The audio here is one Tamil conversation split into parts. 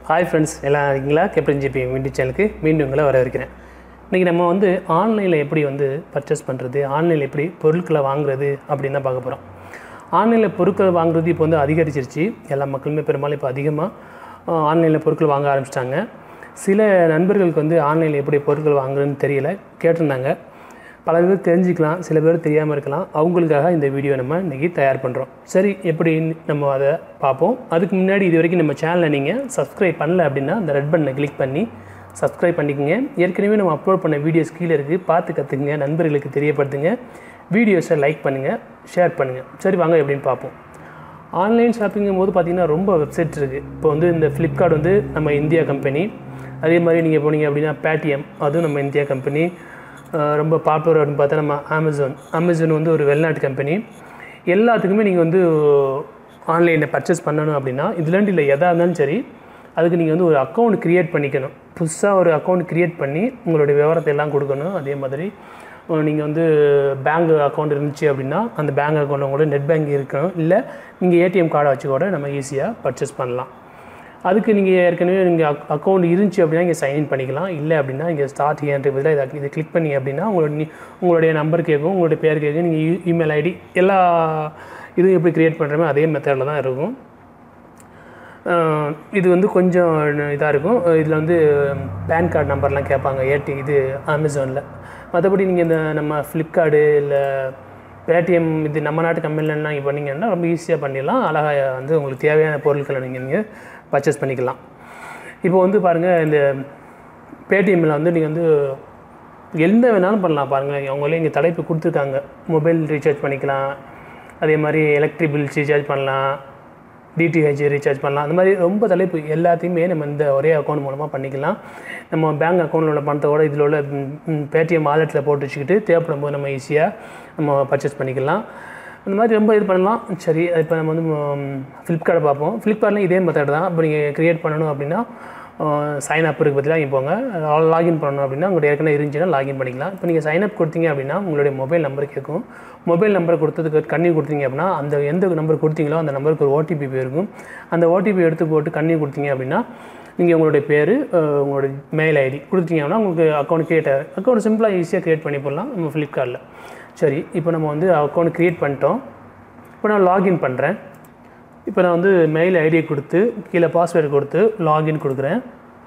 ஹாய் ஃப்ரெண்ட்ஸ் எல்லாம் இருக்கீங்களா கேப்டன் ஜிபி மீண்டும் சேனலுக்கு மீண்டும் உங்களை வரவேற்கிறேன் இன்றைக்கி நம்ம வந்து ஆன்லைனில் எப்படி வந்து பர்ச்சேஸ் பண்ணுறது ஆன்லைனில் எப்படி பொருட்களை வாங்குறது அப்படின்னு தான் பார்க்க போகிறோம் ஆன்லைனில் பொருட்கள் வாங்குறது இப்போ வந்து அதிகரிச்சிருச்சு எல்லா மக்களுமே பெரும்பாலும் இப்போ அதிகமாக ஆன்லைனில் பொருட்கள் வாங்க ஆரம்பிச்சிட்டாங்க சில நண்பர்களுக்கு வந்து ஆன்லைனில் எப்படி பொருட்கள் வாங்குறதுன்னு தெரியல கேட்டிருந்தாங்க பல பேர் தெரிஞ்சுக்கலாம் சில பேர் தெரியாமல் இருக்கலாம் அவங்களுக்காக இந்த வீடியோ நம்ம இன்றைக்கி தயார் பண்ணுறோம் சரி எப்படி நம்ம அதை பார்ப்போம் அதுக்கு முன்னாடி இது வரைக்கும் நம்ம சேனலை நீங்கள் சப்ஸ்கிரைப் பண்ணல அப்படின்னா அந்த ரெட் பட்டனை கிளிக் பண்ணி சப்ஸ்கிரைப் பண்ணிக்கோங்க ஏற்கனவே நம்ம அப்லோட் பண்ண வீடியோஸ் கீழே இருக்குது பார்த்து கற்றுக்குங்க நண்பர்களுக்கு தெரியப்படுத்துங்க வீடியோஸை லைக் பண்ணுங்கள் ஷேர் பண்ணுங்கள் சரி வாங்க எப்படின்னு பார்ப்போம் ஆன்லைன் ஷாப்பிங்கும் போது பார்த்தீங்கன்னா ரொம்ப வெப்சைட் இருக்குது இப்போ வந்து இந்த ஃப்ளிப்கார்ட் வந்து நம்ம இந்தியா கம்பெனி அதே மாதிரி நீங்கள் போனீங்க அப்படின்னா பேடிஎம் அதுவும் நம்ம இந்தியா கம்பெனி அஹ் ரொம்ப பாப்புலர் அப்படின்னு பார்த்தா நம்ம அமேசான் அமேசான் வந்து ஒரு வெளிநாட்டு கம்பெனி எல்லாத்துக்குமே நீங்கள் வந்து ஆன்லைனில் பர்ச்சேஸ் பண்ணணும் அப்படின்னா இதுலேருந்து இல்லை எதாக இருந்தாலும் சரி அதுக்கு நீங்கள் வந்து ஒரு அக்கௌண்ட் க்ரியேட் பண்ணிக்கணும் புதுசாக ஒரு அக்கௌண்ட் க்ரியேட் பண்ணி உங்களுடைய விவரத்தை எல்லாம் கொடுக்கணும் அதே மாதிரி நீங்கள் வந்து பேங்க் அக்கௌண்ட் இருந்துச்சு அப்படின்னா அந்த பேங்க் அக்கௌண்ட் கூட நெட் பேங்க் இருக்கணும் இல்லை நீங்கள் ஏடிஎம் கார்டை வச்சு கூட நம்ம ஈஸியாக பர்ச்சேஸ் பண்ணலாம் அதுக்கு நீங்கள் ஏற்கனவே நீங்கள் அக் அக்கௌண்ட் இருந்துச்சு அப்படின்னா இங்கே சைன்இன் பண்ணிக்கலாம் இல்லை அப்படின்னா இங்கே ஸ்டார்ட் ஹியர்ன்ற பதிலாக இதை இதை கிளிக் பண்ணி அப்படின்னா உங்களோட நீ உங்களுடைய நம்பர் கேட்கும் உங்களுடைய பேர் கேட்கும் நீங்கள் இமெயில் ஐடி எல்லா இதுவும் எப்படி க்ரியேட் பண்ணுறமே அதே மெத்தடில் தான் இருக்கும் அஹ் இது வந்து கொஞ்சம் இதாக இருக்கும் இதில் வந்து பேன் கார்டு நம்பர்லாம் கேட்பாங்க ஏடி இது அமேசானில் மற்றபடி நீங்கள் இந்த நம்ம ஃப்ளிப்கார்டு இல்லை பேடிஎம் இது நம்ம நாட்டு கம்பெனிலலாம் நீங்கள் பண்ணீங்கன்னா ரொம்ப ஈஸியாக பண்ணிடலாம் அழகாக வந்து உங்களுக்கு தேவையான பொருட்களை நீங்கள் நீங்கள் பர்ச்சேஸ் பண்ணிக்கலாம் இப்போ வந்து பாருங்கள் இந்த பேடிஎம்மில் வந்து நீங்கள் வந்து எந்த வேணாலும் பண்ணலாம் பாருங்கள் அவங்களே இங்கே தலைப்பு கொடுத்துருக்காங்க மொபைல் ரீசார்ஜ் பண்ணிக்கலாம் அதே மாதிரி எலக்ட்ரிக் பில் ரீசார்ஜ் பண்ணலாம் டிடிஹெச் ரீசார்ஜ் பண்ணலாம் அந்த மாதிரி ரொம்ப தலைப்பு எல்லாத்தையுமே நம்ம இந்த ஒரே அக்கௌண்ட் மூலமாக பண்ணிக்கலாம் நம்ம பேங்க் அக்கௌண்ட்டில் உள்ள பணத்தோட இதில் உள்ள பேடிஎம் வாலெட்டில் போட்டு வச்சுக்கிட்டு தேவைப்படும் போது நம்ம ஈஸியாக நம்ம பர்ச்சேஸ் பண்ணிக்கலாம் அந்த மாதிரி ரொம்ப இது பண்ணலாம் சரி இப்போ நம்ம வந்து ஃப்ளிப்கார்ட்டை பார்ப்போம் ஃப்ளிப்கார்ட்லேயும் இதே மெத்தட் தான் இப்போ நீங்கள் க்ரியேட் பண்ணணும் அப்படின்னா சைன் அப் இருக்கு பதிலாக இங்கே போங்க லாகின் பண்ணணும் அப்படின்னா உங்கள்கிட்ட ஏற்கனவே இருந்துச்சுன்னா லாகின் பண்ணிக்கலாம் இப்போ நீங்கள் சைன் அப் கொடுத்தீங்க அப்படின்னா உங்களுடைய மொபைல் நம்பர் கேட்கும் மொபைல் நம்பர் கொடுத்ததுக்கு கண்ணி கொடுத்தீங்க அப்படின்னா அந்த எந்த நம்பர் கொடுத்தீங்களோ அந்த நம்பருக்கு ஒரு ஓடிபி போயிருக்கும் அந்த ஓடிபி எடுத்து போட்டு கண்ணி கொடுத்தீங்க அப்படின்னா நீங்கள் உங்களுடைய பேர் உங்களுடைய மெயில் ஐடி கொடுத்தீங்க அப்படின்னா உங்களுக்கு அக்கௌண்ட் க்ரியேட் ஆகும் அக்கௌண்ட் சிம்பிளாக ஈஸியாக க்ரியேட் பண்ணி போடலாம் நம்ம ஃப்ளிப்கார்ட்டில் சரி இப்போ நம்ம வந்து அக்கௌண்ட் க்ரியேட் பண்ணிட்டோம் இப்போ நான் லாகின் பண்ணுறேன் இப்போ நான் வந்து மெயில் ஐடியை கொடுத்து கீழே பாஸ்வேர்டு கொடுத்து லாகின் கொடுக்குறேன்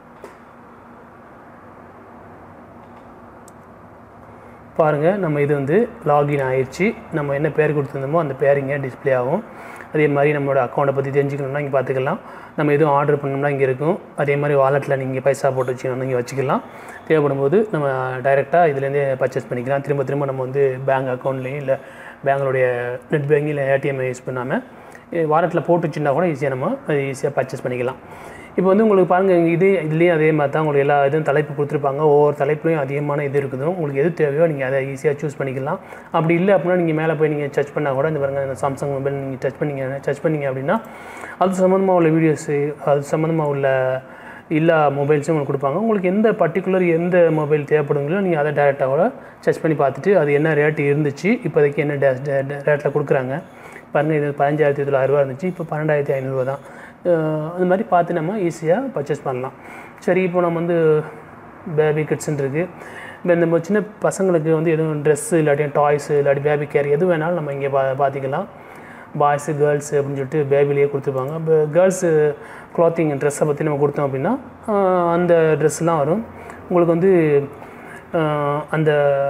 பாருங்கள் நம்ம இது வந்து லாகின் ஆயிடுச்சு நம்ம என்ன பேர் கொடுத்துருந்தோமோ அந்த பேர் இங்கே டிஸ்பிளே ஆகும் அதே மாதிரி நம்மளோட அக்கௌண்ட்டை பற்றி தெரிஞ்சுக்கணும்னா இங்கே பார்த்துக்கலாம் நம்ம எதுவும் ஆர்டர் பண்ணோம்னா இங்கே இருக்கும் அதே மாதிரி வாலெட்டில் நீங்கள் பைசா போட்டு வச்சுக்கணும் இங்கே வச்சுக்கலாம் தேவைப்படும் போது நம்ம டைரெக்டாக இதுலேருந்தே பர்ச்சேஸ் பண்ணிக்கலாம் திரும்ப திரும்ப நம்ம வந்து பேங்க் அக்கௌண்ட்லேயும் இல்லை பேங்களுடைய நெட் பேங்கிங் இல்லை ஏடிஎம் யூஸ் பண்ணாமல் வாலெட்டில் போட்டு வச்சுருந்தா கூட ஈஸியாக நம்ம அது ஈஸியாக பர்ச்சேஸ் பண்ணிக்கலாம் இப்போ வந்து உங்களுக்கு பாருங்கள் இதே இதுலேயும் அதே மாதிரி தான் உங்களுக்கு எல்லா இதுவும் தலைப்பு கொடுத்துருப்பாங்க ஒவ்வொரு தலைப்புலையும் அதிகமான இது இருக்குது உங்களுக்கு எது தேவையோ நீங்கள் அதை ஈஸியாக சூஸ் பண்ணிக்கலாம் அப்படி இல்லை அப்படின்னா நீங்கள் மேலே போய் நீங்கள் சர்ச் பண்ணால் கூட இந்த பாருங்கள் இந்த சாம்சங் மொபைல் நீங்கள் டச் பண்ணிங்க சர்ச் பண்ணிங்க அப்படின்னா அது சம்மந்தமாக உள்ள வீடியோஸு அது சம்மந்தமாக உள்ள எல்லா மொபைல்ஸும் உங்களுக்கு கொடுப்பாங்க உங்களுக்கு எந்த பர்டிகுலர் எந்த மொபைல் தேவைப்படுங்களோ நீங்கள் அதை டேரெக்டாக கூட சர்ச் பண்ணி பார்த்துட்டு அது என்ன ரேட்டு இருந்துச்சு இப்போதைக்கு என்ன டே ரேட்டில் கொடுக்குறாங்க பாருங்கள் இது பதினஞ்சாயிரத்தி தொள்ளாயிரரூவா இருந்துச்சு இப்போ பன்னெண்டாயிரத்தி ஐநூறுரூவா தான் அந்த மாதிரி பார்த்து நம்ம ஈஸியாக பர்ச்சேஸ் பண்ணலாம் சரி இப்போ நம்ம வந்து பேபி கிட்ஸ்ன்னு இருக்குது இப்போ இந்த சின்ன பசங்களுக்கு வந்து எதுவும் ட்ரெஸ்ஸு இல்லாட்டி டாய்ஸு இல்லாட்டி பேபி கேர் எது வேணாலும் நம்ம இங்கே பா பார்த்திக்கலாம் பாய்ஸு கேர்ள்ஸு அப்படின்னு சொல்லிட்டு பேபிலேயே கொடுத்துருப்பாங்க இப்போ கேர்ள்ஸு க்ளாத்திங் ட்ரெஸ்ஸை பற்றி நம்ம கொடுத்தோம் அப்படின்னா அந்த ட்ரெஸ்லாம் வரும் உங்களுக்கு வந்து அந்த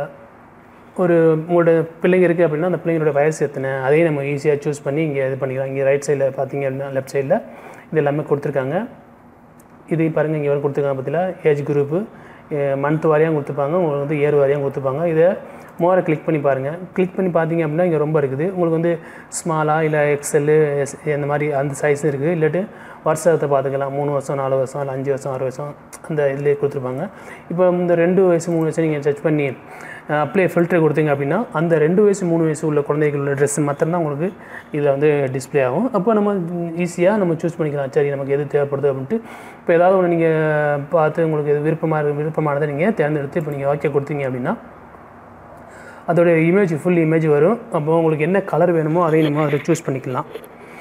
ஒரு உங்களோட பிள்ளைங்க இருக்குது அப்படின்னா அந்த பிள்ளைங்களோட வயசு எத்தனை அதையும் நம்ம ஈஸியாக சூஸ் பண்ணி இங்கே இது பண்ணிக்கலாம் இங்கே ரைட் சைடில் பார்த்தீங்க அப்படின்னா லெஃப்ட் சைடில் இது எல்லாமே கொடுத்துருக்காங்க இது பாருங்கள் இங்கே வரை கொடுத்துருக்காங்க பார்த்தீங்களா ஏஜ் குரூப்பு மந்த் வாரியாக கொடுத்துருப்பாங்க உங்களுக்கு வந்து இயர் வாரியாக கொடுத்துருப்பாங்க இதை மோரை கிளிக் பண்ணி பாருங்கள் கிளிக் பண்ணி பார்த்தீங்க அப்படின்னா இங்கே ரொம்ப இருக்குது உங்களுக்கு வந்து ஸ்மாலாக இல்லை எக்ஸல்லு எஸ் இந்த மாதிரி அந்த சைஸும் இருக்குது இல்லாட்டி வருஷத்தை பார்த்துக்கலாம் மூணு வருஷம் நாலு வருஷம் இல்லை அஞ்சு வருஷம் ஆறு வருஷம் அந்த இதிலே கொடுத்துருப்பாங்க இப்போ இந்த ரெண்டு வயசு மூணு வயசு நீங்கள் சர்ச் பண்ணி அப்ளை ஃபில்டர் கொடுத்தீங்க அப்படின்னா அந்த ரெண்டு வயசு மூணு வயசு உள்ள குழந்தைகளோட ட்ரெஸ் மாத்திரம் தான் உங்களுக்கு இதில் வந்து டிஸ்பிளே ஆகும் அப்போ நம்ம ஈஸியாக நம்ம சூஸ் பண்ணிக்கலாம் சரி நமக்கு எது தேவைப்படுது அப்படின்ட்டு இப்போ ஏதாவது ஒன்று நீங்கள் பார்த்து உங்களுக்கு எது விருப்பமாக விருப்பமானதை நீங்கள் தேர்ந்தெடுத்து இப்போ நீங்கள் ஓகே கொடுத்தீங்க அப்படின்னா அதோடைய இமேஜ் ஃபுல் இமேஜ் வரும் அப்போ உங்களுக்கு என்ன கலர் வேணுமோ அதையும் நம்ம அதை சூஸ் பண்ணிக்கலாம்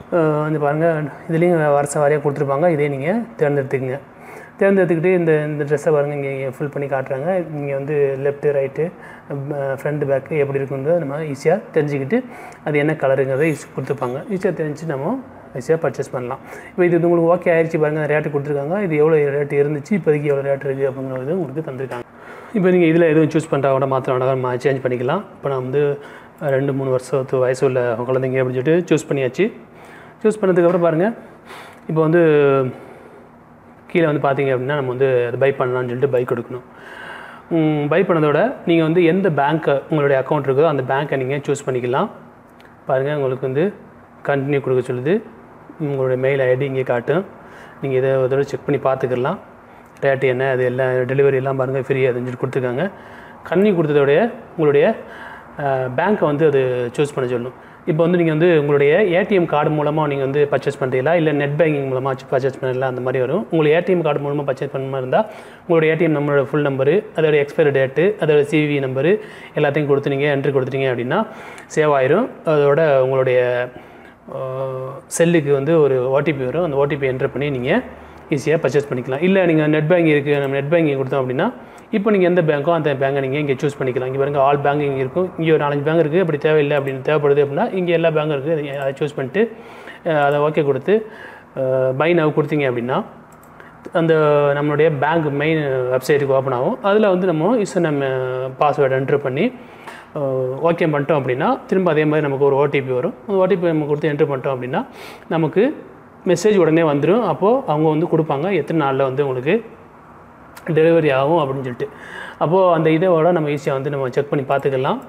வந்து பாருங்கள் இதுலேயும் வருஷ வாரியாக கொடுத்துருப்பாங்க இதே நீங்கள் தேர்ந்தெடுத்துக்கங்க தேர்ந்தெடுத்துக்கிட்டு இந்த இந்த ட்ரெஸ்ஸை பாருங்கள் இங்கே ஃபில் பண்ணி காட்டுறாங்க நீங்கள் வந்து லெஃப்ட்டு ரைட்டு ஃப்ரண்ட் பேக்கு எப்படி இருக்குன்றது நம்ம ஈஸியாக தெரிஞ்சுக்கிட்டு அது என்ன கலருங்கிறத ஈஸி கொடுத்துருப்பாங்க ஈஸியாக தெரிஞ்சு நம்ம ஈஸியாக பர்ச்சேஸ் பண்ணலாம் இப்போ இது உங்களுக்கு ஓகே ஆயிடுச்சு பாருங்கள் ரேட்டு கொடுத்துருக்காங்க இது எவ்வளோ ரேட்டு இருந்துச்சு இப்போதைக்கு எவ்வளோ ரேட் இருக்குது அப்படிங்கிறது உங்களுக்கு தந்திருக்காங்க இப்போ நீங்கள் இதில் எதுவும் சூஸ் பண்ணுறா கூட மாற்றினா நம்ம சேஞ்ச் பண்ணிக்கலாம் இப்போ நான் வந்து ரெண்டு மூணு வருஷத்து வயசு உள்ள குழந்தைங்க அப்படின்னு சொல்லிட்டு சூஸ் பண்ணியாச்சு சூஸ் பண்ணதுக்கப்புறம் பாருங்கள் இப்போ வந்து கீழே வந்து பார்த்தீங்க அப்படின்னா நம்ம வந்து அது பை பண்ணலாம்னு சொல்லிட்டு பை கொடுக்கணும் பை பண்ணதோட நீங்கள் வந்து எந்த பேங்க்கை உங்களுடைய அக்கௌண்ட் இருக்கோ அந்த பேங்க்கை நீங்கள் சூஸ் பண்ணிக்கலாம் பாருங்கள் உங்களுக்கு வந்து கண்டினியூ கொடுக்க சொல்லுது உங்களுடைய மெயில் ஐடி இங்கே காட்டும் நீங்கள் இதை ஒரு தடவை செக் பண்ணி பார்த்துக்கலாம் ரேட்டு என்ன அது எல்லாம் டெலிவரி எல்லாம் பாருங்கள் ஃப்ரீ அதுன்னு சொல்லி கொடுத்துருக்காங்க கண்ணி கொடுத்ததோடைய உங்களுடைய பேங்க்கை வந்து அது சூஸ் பண்ண சொல்லும் இப்போ வந்து நீங்கள் வந்து உங்களுடைய ஏடிஎம் கார்டு மூலமாக நீங்கள் வந்து பர்ச்சேஸ் பண்ணுறீங்களா இல்லை நெட் பேங்கிங் மூலமாக பர்ச்சேஸ் பண்ணலாம் அந்த மாதிரி வரும் உங்களுக்கு ஏடிஎம் கார்டு மூலமாக பர்ச்சேஸ் பண்ண மாதிரி இருந்தால் உங்களுடைய ஏடிஎம் நம்பரோட ஃபுல் நம்பரு அதோட எக்ஸ்பைரி டேட்டு அதோட சிவி நம்பரு எல்லாத்தையும் கொடுத்து நீங்கள் என்ட்ரி கொடுத்துட்டீங்க அப்படின்னா சேவ் ஆயிரும் அதோட உங்களுடைய செல்லுக்கு வந்து ஒரு ஓடிபி வரும் அந்த ஓடிபி என்ட்ரு பண்ணி நீங்கள் ஈஸியாக பர்ச்சேஸ் பண்ணிக்கலாம் இல்லை நீங்கள் நெட் பேங்கிங் இருக்குது நம்ம நெட் பேங்கிங் கொடுத்தோம் அப்படின்னா இப்போ நீங்கள் எந்த பேங்க்கோ அந்த பேங்கை நீங்கள் இங்கே சூஸ் பண்ணிக்கலாம் இங்கே பாருங்கள் ஆல் பேங்கிங் இருக்கும் இங்கே ஒரு நாலஞ்சு பேங்க் இருக்குது அப்படி தேவையில்லை அப்படின்னு தேவைப்படுது அப்படின்னா இங்கே எல்லா பேங்கும் இருக்குது அதை சூஸ் பண்ணிட்டு அதை ஓகே கொடுத்து பை நவ் கொடுத்தீங்க அப்படின்னா அந்த நம்மளுடைய பேங்க் மெயின் வெப்சைட்டுக்கு ஓப்பன் ஆகும் அதில் வந்து நம்ம யூசர் நம்ம பாஸ்வேர்டு என்ட்ரு பண்ணி ஓகே பண்ணிட்டோம் அப்படின்னா திரும்ப அதே மாதிரி நமக்கு ஒரு ஓடிபி வரும் அந்த ஓடிபி நம்ம கொடுத்து என்ட்ரு பண்ணிட்டோம் அப்படின்னா நமக்கு மெசேஜ் உடனே வந்துடும் அப்போது அவங்க வந்து கொடுப்பாங்க எத்தனை நாளில் வந்து உங்களுக்கு டெலிவரி ஆகும் அப்படின்னு சொல்லிட்டு அப்போது அந்த இதோட நம்ம ஈஸியாக வந்து நம்ம செக் பண்ணி பார்த்துக்கலாம்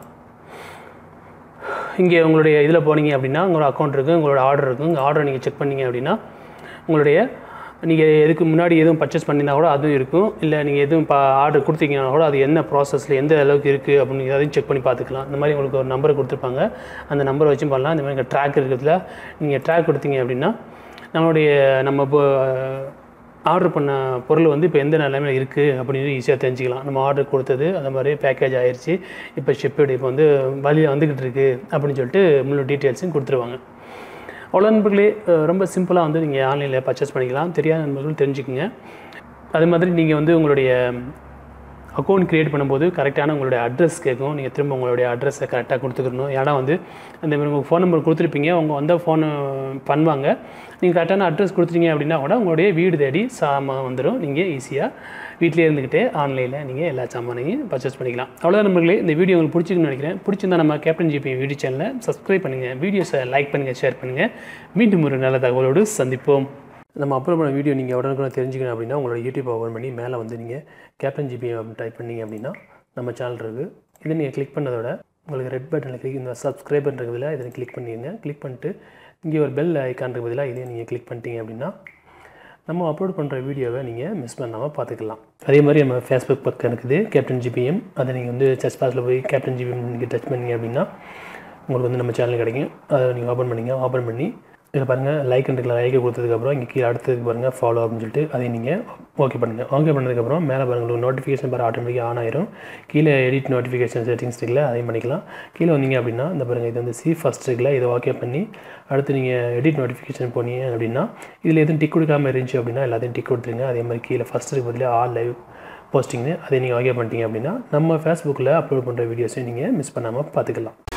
இங்கே உங்களுடைய இதில் போனீங்க அப்படின்னா உங்களோட அக்கௌண்ட் இருக்குது உங்களோட ஆர்டர் இருக்குது உங்கள் ஆர்டரை நீங்கள் செக் பண்ணீங்க அப்படின்னா உங்களுடைய நீங்கள் எதுக்கு முன்னாடி எதுவும் பர்ச்சேஸ் பண்ணினா கூட அதுவும் இருக்கும் இல்லை நீங்கள் எதுவும் இப்போ ஆர்டர் கொடுத்தீங்கன்னா கூட அது என்ன ப்ராசஸில் எந்த அளவுக்கு இருக்குது அப்படின்னு அதையும் செக் பண்ணி பார்த்துக்கலாம் இந்த மாதிரி உங்களுக்கு ஒரு நம்பரை கொடுத்துருப்பாங்க அந்த நம்பரை வச்சும் பண்ணலாம் இந்த மாதிரி ட்ராக் இருக்கிறதுல நீங்கள் ட்ராக் கொடுத்தீங்க அப்படின்னா நம்மளுடைய நம்ம இப்போ ஆர்டர் பண்ண பொருள் வந்து இப்போ எந்த நிலைமையில் இருக்குது அப்படின்னு ஈஸியாக தெரிஞ்சுக்கலாம் நம்ம ஆர்டர் கொடுத்தது அந்த மாதிரி பேக்கேஜ் ஆயிடுச்சு இப்போ ஷிப்படு இப்போ வந்து வழியில் வந்துக்கிட்டு இருக்குது அப்படின்னு சொல்லிட்டு முழு டீட்டெயில்ஸும் கொடுத்துருவாங்க அவ்வளோ நண்பர்களே ரொம்ப சிம்பிளாக வந்து நீங்கள் ஆன்லைனில் பர்ச்சேஸ் பண்ணிக்கலாம் தெரியாத நண்பர்கள் தெரிஞ்சுக்குங்க அது மாதிரி நீங்கள் வந்து உங்களுடைய அக்கௌண்ட் க்ரியேட் பண்ணும்போது கரெக்டான உங்களுடைய அட்ரஸ் கேட்கும் நீங்கள் திரும்ப உங்களுடைய அட்ரஸை கரெக்டாக கொடுத்துக்கணும் ஏன்னா வந்து அந்த மாதிரி உங்கள் ஃபோன் நம்பர் கொடுத்துருப்பீங்க அவங்க வந்து ஃபோன் பண்ணுவாங்க நீங்கள் கரெக்டான அட்ரஸ் கொடுத்துட்டீங்க அப்படின்னா கூட உங்களுடைய வீடு தேடி சாமான் வந்துடும் நீங்கள் ஈஸியாக வீட்டிலே இருந்துக்கிட்டே ஆன்லைனில் நீங்கள் எல்லா சாமானையும் பர்ச்சேஸ் பண்ணிக்கலாம் அவ்வளோதான் நம்பர்களே இந்த வீடியோ உங்களுக்கு பிடிச்சிருக்குன்னு நினைக்கிறேன் பிடிச்சிருந்தா நம்ம கேப்டன் ஜிபி வீடியோ சேனலை சப்ஸ்கிரைப் பண்ணுங்கள் வீடியோஸை லைக் பண்ணுங்கள் ஷேர் பண்ணுங்கள் மீண்டும் ஒரு நல்ல தகவலோடு சந்திப்போம் நம்ம அப்லோட் பண்ண வீடியோ நீங்கள் உடனுக்குடன் தெரிஞ்சுக்கணும் அப்படின்னா உங்களோட யூடியூப் ஓப்பன் பண்ணி மேலே வந்து நீங்கள் கேப்டன் ஜிபி டைப் பண்ணீங்க அப்படின்னா நம்ம சேனல் இருக்குது இதை நீங்கள் கிளிக் பண்ணதோட உங்களுக்கு ரெட் பட்டனில் கிளிக் இந்த சப்ஸ்கிரைபர்ன்றதுல இதை கிளிக் பண்ணிடுங்க கிளிக் பண்ணிட்டு இங்கே ஒரு பெல் ஐக்கான் பதிலாக இதையும் நீங்கள் கிளிக் பண்ணிட்டீங்க அப்படின்னா நம்ம அப்லோட் பண்ணுற வீடியோவை நீங்கள் மிஸ் பண்ணாமல் பார்த்துக்கலாம் அதே மாதிரி நம்ம ஃபேஸ்புக் பக்கம் இருக்குது கேப்டன் ஜிபிஎம் அதை நீங்கள் வந்து சர்ச் பாஸில் போய் கேப்டன் ஜிபிஎம் நீங்கள் டச் பண்ணீங்க அப்படின்னா உங்களுக்கு வந்து நம்ம சேனல் கிடைக்கும் அதை நீங்கள் ஓப்பன் பண்ணிங்க ஓப்பன் பண்ணி இதில் பாருங்கள் லைக் இருக்குல்ல லைக்கை கொடுத்ததுக்கப்புறம் இங்கே கீழே அடுத்ததுக்கு பாருங்கள் ஃபாலோ அப்படின்னு சொல்லிட்டு அதை நீங்கள் ஓகே பண்ணுங்கள் ஓகே பண்ணதுக்கப்புறம் மேலே பாருங்கள் உங்களுக்கு நோட்டிஃபிகேஷன் பாரு ஆட்டோமேட்டிக்காக ஆன் ஆயிரும் கீழே எடிட் நோட்டிஃபிகேஷன் செட்டிங்ஸ் இருக்குல்ல அதையும் பண்ணிக்கலாம் கீழே வந்தீங்க அப்படின்னா இந்த பாருங்கள் இது வந்து சி ஃபஸ்ட் இருக்குல்ல இதை ஓகே பண்ணி அடுத்து நீங்கள் எடிட் நோட்டிஃபிகேஷன் போனீங்க அப்படின்னா இதில் எதுவும் டிக் கொடுக்காமல் இருந்துச்சு அப்படின்னா எல்லாத்தையும் டிக் கொடுத்துருங்க அதே மாதிரி கீழே ஃபஸ்ட் இருக்கு பதில் ஆல் லைவ் போஸ்டிங்னு அதை நீங்கள் ஓகே பண்ணிட்டீங்க அப்படின்னா நம்ம ஃபேஸ்புக்கில் அப்லோட் பண்ணுற வீடியோஸையும் நீங்கள் மிஸ் பண்ணாமல் பார்த்துக்கலாம்